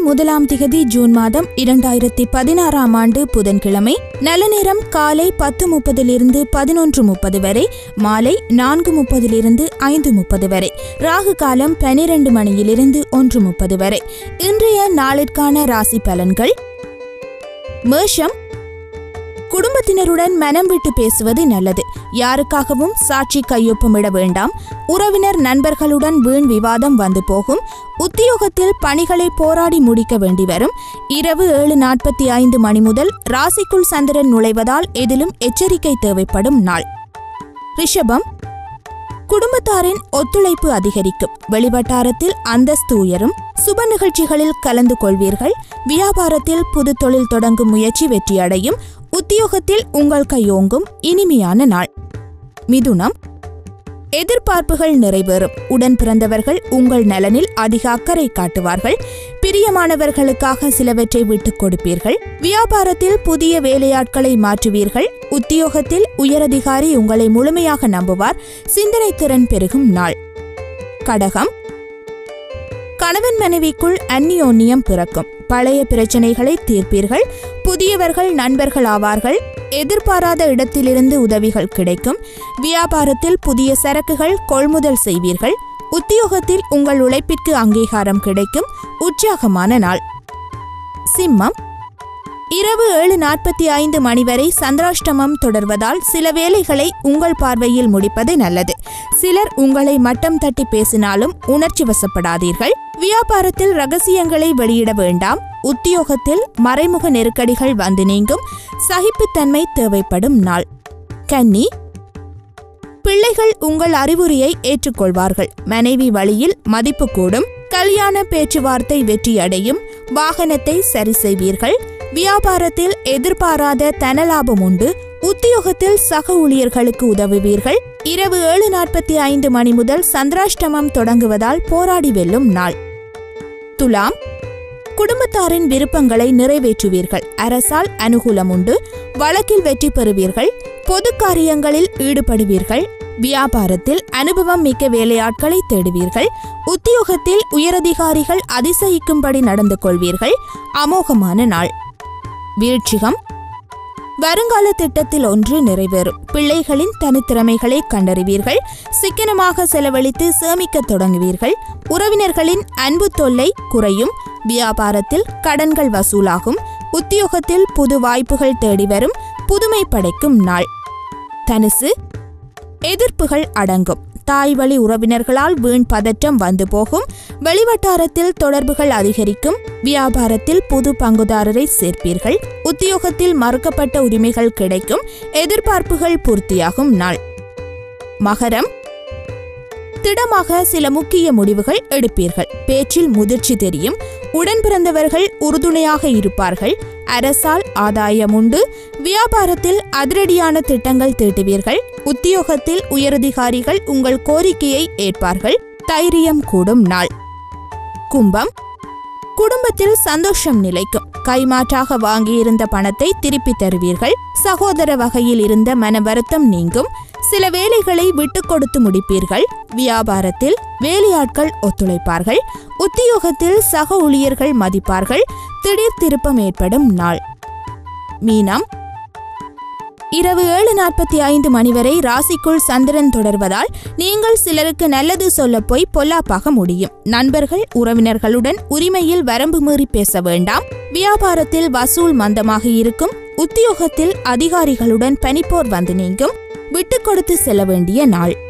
முதலாம் திகதி ஜூன் மாதம் இரண்டாயிரத்தி பதினாறாம் ஆண்டு புதன்கிழமை நல்ல நேரம் காலை பத்து முப்பதிலிருந்து பதினொன்று முப்பது வரை மாலை நான்கு முப்பதிலிருந்து ஐந்து முப்பது வரை ராகு காலம் பனிரெண்டு மணியிலிருந்து ஒன்று முப்பது வரை இன்றைய நாளிற்கான ராசி பலன்கள் மேஷம் குடும்பத்தினருடன் மனம் விட்டு பேசுவது நல்லது யாருக்காகவும் சாட்சி கையொப்பமிட வேண்டாம் உறவினர் நண்பர்களுடன் வீண் விவாதம் வந்து போகும் உத்தியோகத்தில் பணிகளை போராடி முடிக்க வேண்டி வரும் இரவு ஏழு நாற்பத்தி ஐந்து மணி முதல் ராசிக்குள் சந்திரன் நுழைவதால் எதிலும் எச்சரிக்கை தேவைப்படும் நாள் ரிஷபம் குடும்பத்தாரின் ஒத்துழைப்பு அதிகரிக்கும் வெளிவட்டாரத்தில் அந்தஸ்து உயரும் சுப நிகழ்ச்சிகளில் கலந்து கொள்வீர்கள் வியாபாரத்தில் புது தொழில் தொடங்கும் முயற்சி வெற்றியடையும் உத்தியோகத்தில் உங்கள் கையோங்கும் இனிமையான நாள் மிதுனம் எதிர்பார்ப்புகள் நிறைவேறும் உடன் பிறந்தவர்கள் உங்கள் நலனில் அதிக அக்கறை காட்டுவார்கள் பிரியமானவர்களுக்காக சிலவற்றை விட்டுக் கொடுப்பீர்கள் வியாபாரத்தில் புதிய வேலையாட்களை மாற்றுவீர்கள் உத்தியோகத்தில் உயரதிகாரி உங்களை முழுமையாக நம்புவார் சிந்தனை திறன் பெருகும் நாள் கடகம் கணவன் மனைவிக்குள் அந்நியோன்னியம் பிறக்கும் பழைய பிரச்சனைகளை தீர்ப்பீர்கள் புதியவர்கள் நண்பர்கள் ஆவார்கள் எதிர்பாராத இடத்திலிருந்து உதவிகள் கிடைக்கும் வியாபாரத்தில் புதிய சரக்குகள் கொள்முதல் செய்வீர்கள் உத்தியோகத்தில் உங்கள் உழைப்பிற்கு அங்கீகாரம் கிடைக்கும் உற்சாகமான நாள் சிம்மம் இரவு ஏழு நாற்பத்தி ஐந்து மணி வரை சந்திராஷ்டமம் தொடர்வதால் சில வேலைகளை உங்கள் பார்வையில் முடிப்பது நல்லது சிலர் உங்களை மட்டம் தட்டி பேசினாலும் உணர்ச்சி வசப்படாதீர்கள் வியாபாரத்தில் ரகசியங்களை வெளியிட வேண்டாம் உத்தியோகத்தில் மறைமுக நெருக்கடிகள் வந்து நீங்கும் சகிப்புத்தன்மை தேவைப்படும் நாள் கன்னி பிள்ளைகள் உங்கள் அறிவுரையை ஏற்றுக்கொள்வார்கள் மனைவி வழியில் மதிப்பு கூடும் கல்யாண பேச்சுவார்த்தை வெற்றியடையும் வாகனத்தை சரி செய்வீர்கள் வியாபாரத்தில் எதிர்பாராத தனலாபம் உண்டு உத்தியோகத்தில் சக ஊழியர்களுக்கு உதவுவீர்கள் இரவு ஏழு நாற்பத்தி ஐந்து மணி முதல் சந்திராஷ்டமம் தொடங்குவதால் போராடி வெல்லும் நாள் துலாம் குடும்பத்தாரின் விருப்பங்களை நிறைவேற்றுவீர்கள் அரசால் அனுகூலம் உண்டு வழக்கில் வெற்றி பெறுவீர்கள் பொது காரியங்களில் ஈடுபடுவீர்கள் வியாபாரத்தில் அனுபவம் மிக்க வேலையாட்களை தேடுவீர்கள் உத்தியோகத்தில் உயரதிகாரிகள் அதிசயிக்கும்படி நடந்து கொள்வீர்கள் அமோகமான நாள் வீழ்ச்சிகம் வருங்கால திட்டத்தில் ஒன்று நிறைவேறும் பிள்ளைகளின் தனித்திறமைகளை கண்டறிவீர்கள் சிக்கனமாக செலவழித்து சேமிக்கத் தொடங்குவீர்கள் உறவினர்களின் அன்பு தொல்லை குறையும் வியாபாரத்தில் கடன்கள் வசூலாகும் உத்தியோகத்தில் புது வாய்ப்புகள் தேடி வரும் புதுமை படைக்கும் நாள் தனுசு எதிர்ப்புகள் அடங்கும் தாய் வழி உறவினர்களால் வீண் பதற்றம் வந்து போகும் வெளிவட்டாரத்தில் தொடர்புகள் அதிகரிக்கும் வியாபாரத்தில் புது பங்குதாரரை சேர்ப்பீர்கள் உத்தியோகத்தில் மறுக்கப்பட்ட உரிமைகள் கிடைக்கும் எதிர்பார்ப்புகள் பூர்த்தியாகும் நாள் மகரம் திடமாக சில முக்கிய முடிவுகள் எடுப்பீர்கள் பேச்சில் முதிர்ச்சி தெரியும் உடன் பிறந்தவர்கள் உறுதுணையாக இருப்பார்கள் அரசால் ஆதாயம் உண்டு வியாபாரத்தில் அதிரடியான திட்டங்கள் தீட்டுவீர்கள் உத்தியோகத்தில் உயரதிகாரிகள் உங்கள் கோரிக்கையை ஏற்பார்கள் தைரியம் கூடும் நாள் கும்பம் குடும்பத்தில் சந்தோஷம் நிலைக்கும் கைமாற்றாக வாங்கியிருந்த பணத்தை திருப்பி தருவீர்கள் சகோதர வகையில் இருந்த மன வருத்தம் நீங்கும் சில வேலைகளை விட்டுக் கொடுத்து முடிப்பீர்கள் வியாபாரத்தில் வேலையாட்கள் ஒத்துழைப்பார்கள் உத்தியோகத்தில் சக ஊழியர்கள் மதிப்பார்கள் திடீர் திருப்பம் ஏற்படும் நாள் மீனம் இரவு ஏழு நாற்பத்தி ஐந்து மணி வரை ராசிக்குள் சந்திரன் தொடர்வதால் நீங்கள் சிலருக்கு நல்லது சொல்ல போய் பொல்லாப்பாக முடியும் நண்பர்கள் உறவினர்களுடன் உரிமையில் வரம்பு மீறி பேச வேண்டாம் வியாபாரத்தில் வசூல் மந்தமாக இருக்கும் உத்தியோகத்தில் அதிகாரிகளுடன் பனிப்போர் வந்து நீங்கும் விட்டுக் கொடுத்து செல்ல வேண்டிய நாள்